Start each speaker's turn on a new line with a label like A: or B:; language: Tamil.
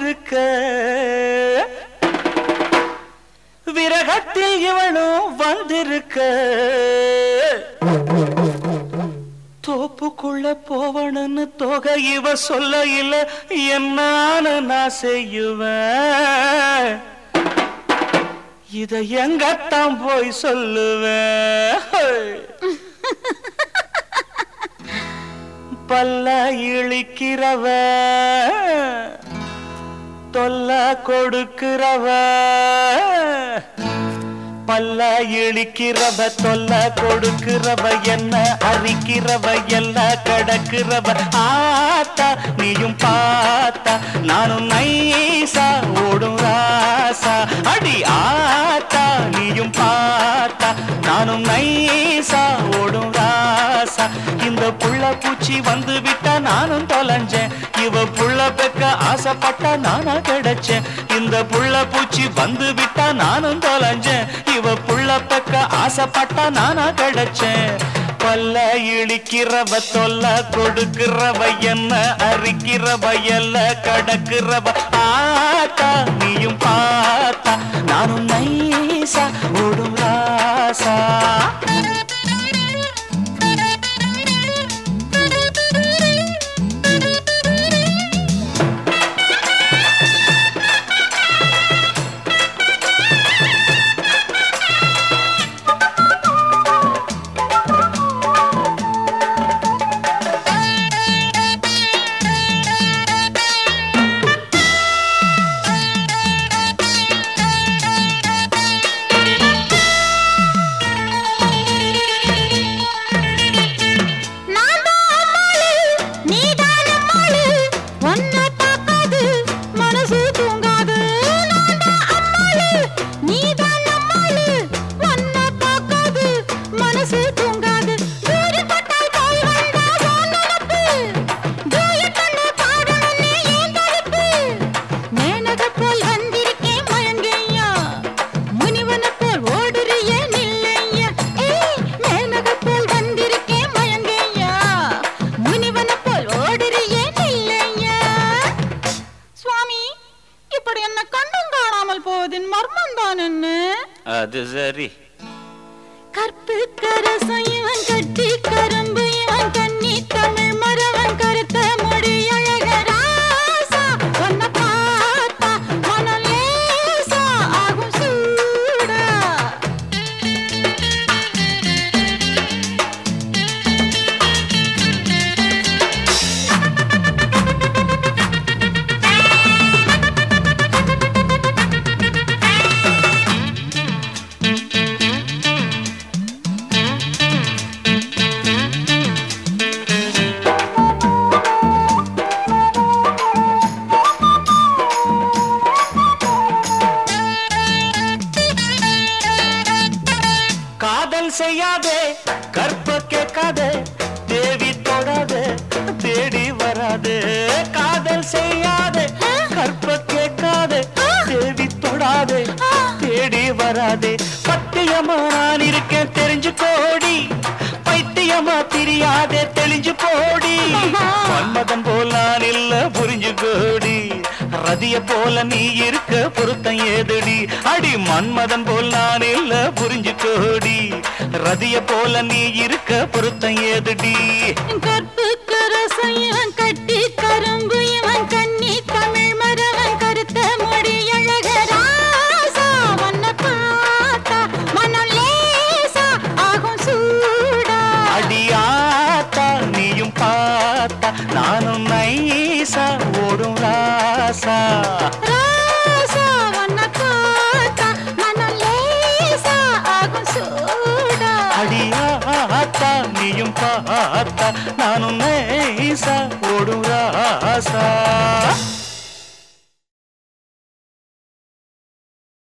A: வந்திருக்க விரகத்தில் இவனும் வந்திருக்க தோப்புக்குள்ள போவணும்னு தொகை இவ சொல்ல இல்ல என்னான்னு நான் செய்யுவேன் இத எங்கத்தான் போய் சொல்லுவேன் பல்ல இழிக்கிறவ தொல்ல கொடுக்கிறவ பல்ல இழிக்கிறவ தொல்ல கொடுக்கிறவ என்ன அரிக்கிறவ எல்லாம் கடக்கிறவ ஆத்தா நீயும் பார்த்தா நானும் நைசா ஓடும் ராசா அடி ஆத்தா நீயும் பார்த்தா நானும் நைசா ஓடும் ராசா இந்த புள்ள பூச்சி வந்து விட்டா நானும் தொலைஞ்சேன் இவ புள்ள பெக்க ஆசைப்பட்டா நானா கிடைச்சேன் இந்த புள்ள பூச்சி வந்து விட்டா நானும் தொலைஞ்சேன் இவ புள்ள பெக்க ஆசைப்பட்டா நானா கிடைச்சேன் பல்ல இழிக்கிறவ தொல்ல கொடுக்கிறவ என்ன அரிக்கிறவ எல்ல கடக்கிறவ ஆத்தா நீயும் பார்த்தா நானும் நைசா ஓடும் ராசா
B: நான் தான் அம்மாளு, நீதான் நம்மாளு. உன்னை பார்க்காது, மனசு தூங்காது. நான் தான் அம்மாளு, நீதான் நம்மாளு. உன்னை பார்க்காது, மனசு தூங்காது. தூரிப்பட்டால் போய் வந்தா உன் நினப்பு. தூயக்கண்ணு பாடணும்னு ஏன் தடுப்பு? மேனகப் போல் வந்திருக்கேன் மயங்கையா. முனிவனைப் போல் ஓடுறியே நில்லையா. ஏய், மேனகப் போல் வந்திருக்கேன் மயங்கையா. முனிவனைப் போல் ஓடுறியே நில்லையா. சுவாமி இப்படி என்ன கண்ணும் காணாமல் போவதின் மர்மம் தான் என்ன
A: அது சரி
B: கற்பு கரசம் இவன் கட்டி கரும்பு இவன் கண்ணி தமிழ் மரவன் கருத்த மொழி அழக ராசா உன்னை பார்த்தா மனம் லேசா ஆகும் சூடா
A: காதல் செய்யாதே கற்ப கேட்காதே தேவி தொடாதே தேடி வராதே காதல் செய்யாதே கற்ப கேட்காதே தேவி தொடாதே தேடி வராதே பத்தியமா நான் இருக்கேன் தெரிஞ்சு கோடி பைத்தியமா தெரியாதே தெளிஞ்சு போடி மன்மதன் போல் நான் இல்ல புரிஞ்சு கோடி ரதிய போல நீ இருக்க பொருத்தம் ஏதுடி அடி மன்மதன் போல் நான் இல்ல புரிஞ்சு கோடி ரதிய போல நீ இருக்க பொருத்தம் ஏதுடி
B: கற்பு கரசம் இவன் கட்டி கரும்பு இவன் கண்ணி தமிழ் மரவன் கருத்த மொழி அழக ராசா உன்னை பார்த்தா மனம் லேசா ஆகும் சூடா
A: அடியாத்தா நீயும் பார்த்தா நானும் நைசா ஓடும் ராசா
B: ராசா உன்னை பார்த்தா மனம் லேசா ஆகும் சூடா
A: அடியாத்தா நீயும் பார்த்தா நானும் நைசா ஓடும் ராசா